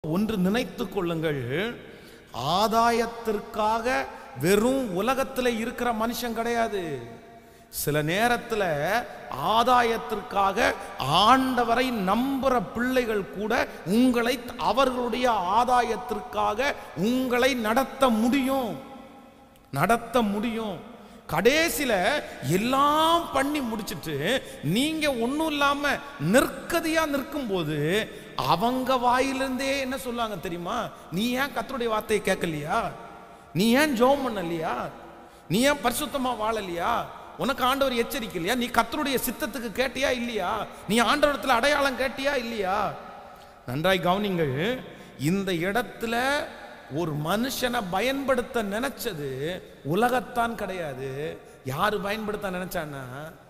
ஒன்று நினைத்துக் கொள்ளுங்கள் ஆதாயத்திற்காக வெறும் உலகத்தில் இருக்கிற மனுஷன் கிடையாது சில நேரத்தில் ஆதாயத்திற்காக ஆண்டவரை நம்புற பிள்ளைகள் கூட உங்களை அவர்களுடைய ஆதாயத்திற்காக உங்களை நடத்த முடியும் நடத்த முடியும் கடைசியில எல்லாம் பண்ணி முடிச்சிட்டு நீங்க ஒன்றும் இல்லாம நிற்கதியா நிற்கும்போது அவங்க வாயிலிருந்தே என்ன சொல்லுவாங்க தெரியுமா நீ ஏன் கத்தருடைய வார்த்தையை கேட்கலையா நீ ஏன் ஜோம் பண்ணலையா நீ ஏன் பரிசுத்தமா வாழலையா உனக்கு ஆண்டவர் எச்சரிக்கலையா நீ கத்தருடைய சித்தத்துக்கு கேட்டியா இல்லையா நீ ஆண்டவரத்தில் அடையாளம் கேட்டியா இல்லையா நன்றாய் கவனிங்கள் இந்த இடத்துல ஒரு மனுஷனை பயன்படுத்த நினைச்சது உலகத்தான் கிடையாது யாரு பயன்படுத்த நினைச்சான்னா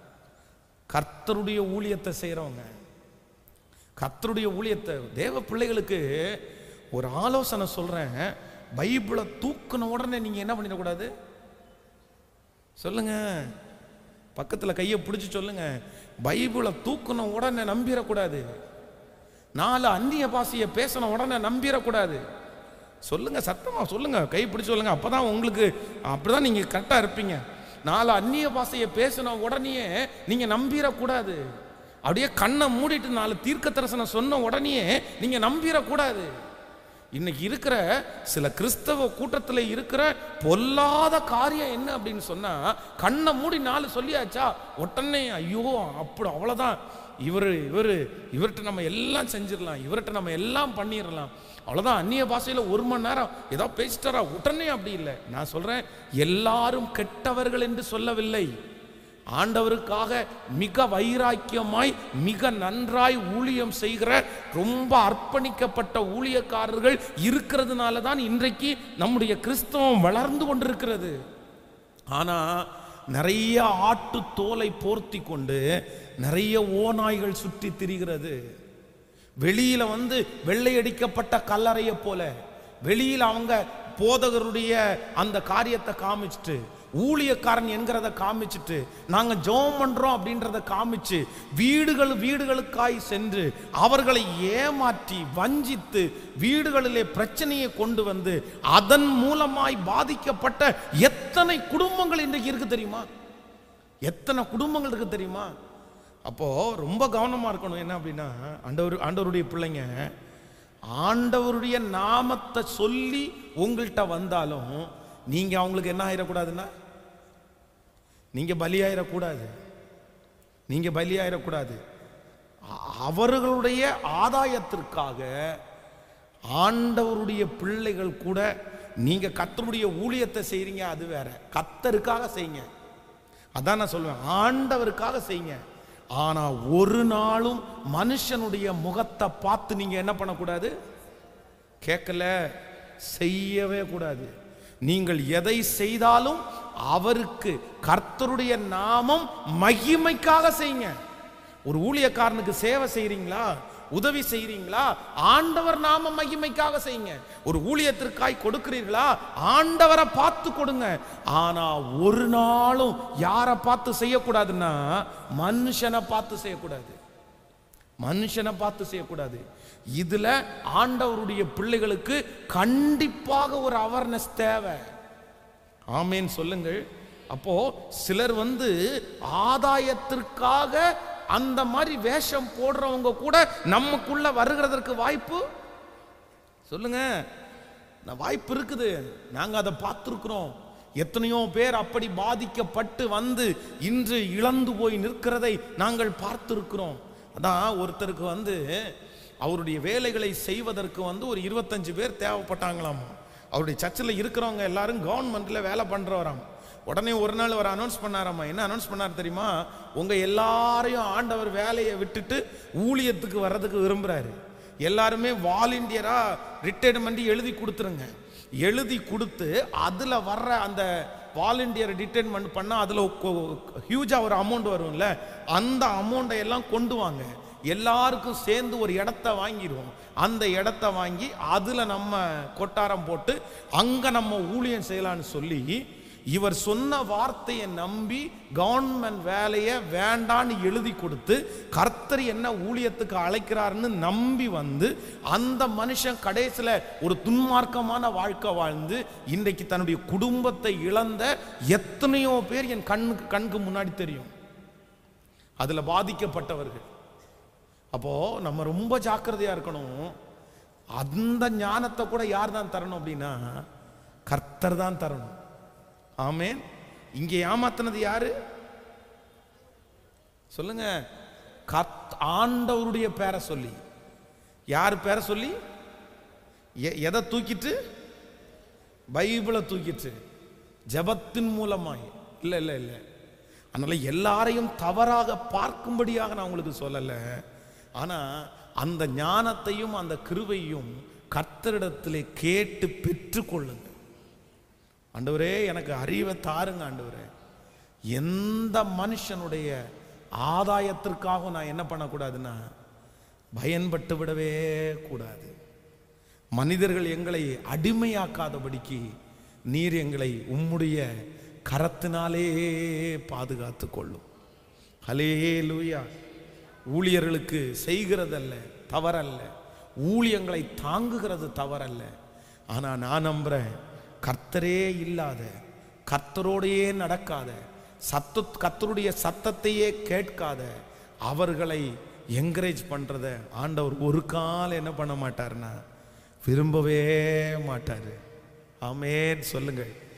கர்த்தருடைய ஊழியத்தை செய்றவங்க கர்த்தருடைய ஊழியத்தை தேவ பிள்ளைகளுக்கு ஒரு ஆலோசனை சொல்றேன் பைபிளை தூக்குன உடனே நீங்க என்ன பண்ணிடக்கூடாது சொல்லுங்க பக்கத்துல கையை பிடிச்சு சொல்லுங்க பைபிளை தூக்குன உடனே நம்பிடக்கூடாது நாலு அந்நிய பாஷையை பேசின உடனே நம்பிடக்கூடாது சொல்லுங்க சத்தமா சொல்லுங்க கை பிடிச்சு சொல்லுங்க அப்பதான் உங்களுக்கு அப்படிதான் நீங்க கரெக்டா இருப்பீங்க நாலு அந்நிய பாஷையை பேசின உடனே நீங்க நம்பிடக்கூடாது அப்படியே கண்ணை மூடிட்டு நாலு தீர்க்க தரிசனம் சொன்ன உடனே நீங்க நம்பிடக்கூடாது இன்னைக்கு இருக்கிற சில கிறிஸ்தவ கூட்டத்தில் இருக்கிற பொல்லாத காரியம் என்ன அப்படின்னு சொன்னா கண்ணை மூடி நாலு சொல்லியாச்சா உடனே ஐயோ அப்படி அவ்வளோதான் இவர் இவர் இவர்கிட்ட நம்ம எல்லாம் செஞ்சிடலாம் இவர்கிட்ட நம்ம எல்லாம் பண்ணிடலாம் அவ்வளோதான் அந்நிய பாஷையில் ஒரு மணி நேரம் ஏதோ பேசிட்டாரா உடனே அப்படி இல்லை நான் சொல்றேன் எல்லாரும் கெட்டவர்கள் என்று சொல்லவில்லை ஆண்டவருக்காக மிக வைராக்கியமாய் மிக நன்றாய் ஊழியம் செய்கிற ரொம்ப அர்ப்பணிக்கப்பட்ட ஊழியக்காரர்கள் இருக்கிறதுனால தான் இன்றைக்கு நம்முடைய கிறிஸ்தவம் வளர்ந்து கொண்டிருக்கிறது ஆனா நிறைய ஆட்டு தோலை போர்த்தி கொண்டு நிறைய ஓநாய்கள் சுற்றி திரிகிறது வெளியில வந்து வெள்ளையடிக்கப்பட்ட கல்லறையை போல வெளியில அவங்க போதகருடைய அந்த காரியத்தை காமிச்சிட்டு ஊழியக்காரன் என்கிறத காமிச்சிட்டு நாங்க ஜெபம் பண்றோம் அப்படின்றத காமிச்சு வீடுகள் வீடுகளுக்காய் சென்று அவர்களை ஏமாற்றி வஞ்சித்து வீடுகளிலே பிரச்சனையை கொண்டு வந்து அதன் மூலமாய் பாதிக்கப்பட்ட எத்தனை குடும்பங்கள் இன்றைக்கு இருக்கு தெரியுமா எத்தனை குடும்பங்கள் இருக்கு தெரியுமா அப்போ ரொம்ப கவனமா இருக்கணும் என்ன அப்படின்னா ஆண்டவர் ஆண்டவருடைய பிள்ளைங்க ஆண்டவருடைய நாமத்தை சொல்லி உங்கள்கிட்ட வந்தாலும் நீங்க அவங்களுக்கு என்ன ஆயிடக்கூடாதுன்னா நீங்க பலியாயிடக்கூடாது நீங்க பலியாயிடக்கூடாது அ- அவர்களுடைய ஆதாயத்திற்காக ஆண்டவருடைய பிள்ளைகள் கூட நீங்க கத்தருடைய ஊழியத்தை செய்றீங்க அது வேற கத்தருக்காக செய்யுங்க அதான் நான் சொல்லுவேன் ஆண்டவருக்காக செய்யுங்க ஆனா ஒரு நாளும் மனுஷனுடைய முகத்தை பார்த்து நீங்க என்ன பண்ணக்கூடாது கேட்கல செய்யவே கூடாது நீங்கள் எதை செய்தாலும் அவருக்கு கர்த்தருடைய நாமம் மகிமைக்காக செய்யுங்க ஒரு ஊழியக்காரனுக்கு சேவை செய்றீங்களா உதவி செய்றீங்களா ஆண்டவர் நாம மகிமைக்காக செய்யுங்க ஒரு ஊழியத்திற்காய் கொடுக்கிறீர்களா ஆண்டவரை பார்த்து கொடுங்க ஆனா ஒரு நாளும் யாரை பார்த்து செய்யக்கூடாதுன்னா மனுஷனை பார்த்து செய்யக்கூடாது மனுஷனை பார்த்து செய்யக்கூடாது இதுல ஆண்டவருடைய பிள்ளைகளுக்கு கண்டிப்பாக ஒரு அவேர்னஸ் தேவை ஆமேன் சொல்லுங்கள் அப்போ சிலர் வந்து ஆதாயத்திற்காக அந்த மாதிரி வேஷம் போடுறவங்க கூட நமக்குள்ள வருகிறதற்கு வாய்ப்பு சொல்லுங்க நான் வாய்ப்பு இருக்குது நாங்க அதை பார்த்துருக்குறோம் எத்தனையோ பேர் அப்படி பாதிக்கப்பட்டு வந்து இன்று இழந்து போய் நிற்கிறதை நாங்கள் பார்த்திருக்கிறோம் அதான் ஒருத்தருக்கு வந்து அவருடைய வேலைகளை செய்வதற்கு வந்து ஒரு இருபத்தஞ்சு பேர் தேவைப்பட்டாங்களாமா அவருடைய சர்ச்சில் இருக்கிறவங்க எல்லாரும் கவர்மெண்ட்ல வேலை பண்றவராம் உடனே ஒரு நாள் அவர் அனௌன்ஸ் பண்ணாராமா என்ன அனௌன்ஸ் பண்ணார் தெரியுமா உங்க எல்லாரையும் ஆண்டவர் வேலையை விட்டுட்டு ஊழியத்துக்கு வர்றதுக்கு விரும்புறாரு எல்லாருமே வாலண்டியரா ரிட்டையர்மெண்ட் எழுதி கொடுத்துருங்க எழுதி கொடுத்து அதுல வர்ற அந்த வாலண்டியர் டிட்டர்மெண்ட் பண்ணா அதுல ஹியூஜா ஒரு அமௌண்ட் வரும்ல அந்த அமௌண்ட்டை எல்லாம் கொண்டு வாங்க எல்லாருக்கும் சேர்ந்து ஒரு இடத்த வாங்கிடுவோம் அந்த இடத்த வாங்கி அதுல நம்ம கொட்டாரம் போட்டு அங்க நம்ம ஊழியம் செய்யலாம்னு சொல்லி இவர் சொன்ன வார்த்தையை நம்பி கவர்மெண்ட் வேலையை வேண்டான்னு எழுதி கொடுத்து கர்த்தர் என்ன ஊழியத்துக்கு அழைக்கிறாருன்னு நம்பி வந்து அந்த மனுஷன் கடைசியில் ஒரு துன்மார்க்கமான வாழ்க்கை வாழ்ந்து இன்றைக்கு தன்னுடைய குடும்பத்தை இழந்த எத்தனையோ பேர் என் கண்ணுக்கு கண்ணுக்கு முன்னாடி தெரியும் அதில் பாதிக்கப்பட்டவர்கள் அப்போ நம்ம ரொம்ப ஜாக்கிரதையா இருக்கணும் அந்த ஞானத்தை கூட யார் தான் தரணும் அப்படின்னா கர்த்தர் தான் தரணும் ஆமென் இங்கே ஏமாத்தினது யாரு சொல்லுங்க கர்த் ஆண்டவருடைய பேரை சொல்லி யார் பேரை சொல்லி எ- எதை தூக்கிட்டு பைபிளை தூக்கிட்டு ஜெபத்தின் மூலமாய் இல்லை இல்லை இல்லை அதனால எல்லாரையும் தவறாக பார்க்கும்படியாக நான் உங்களுக்கு சொல்லலை ஆனா அந்த ஞானத்தையும் அந்த கிருபையும் கர்த்தரிடத்திலே கேட்டு பெற்றுக்கொள்ளுங்க ஆண்டவரே எனக்கு அறிவை தாருங்க ஆண்டவரே எந்த மனுஷனுடைய ஆதாயத்திற்காக நான் என்ன பண்ணக்கூடாதுன்னா பயன்பட்டு விடவே கூடாது மனிதர்கள் எங்களை அடிமையாக்காதபடிக்கு நீர் எங்களை உம்முடைய கரத்தினாலே பாதுகாத்து கொள்ளும் ஹலே லூயா ஊழியர்களுக்கு செய்கிறதல்ல தவறல்ல ஊழியங்களை தாங்குகிறது தவறல்ல ஆனா நான் நம்புறேன் கர்த்தரே இல்லாத கர்த்தரோடையே நடக்காத சத்த கர்த்தருடைய சத்தத்தையே கேட்காத அவர்களை என்கரேஜ் பண்றத ஆண்டவர் ஒரு கால் என்ன பண்ண மாட்டார்னா விரும்பவே மாட்டாரு ஆமேன் சொல்லுங்கள்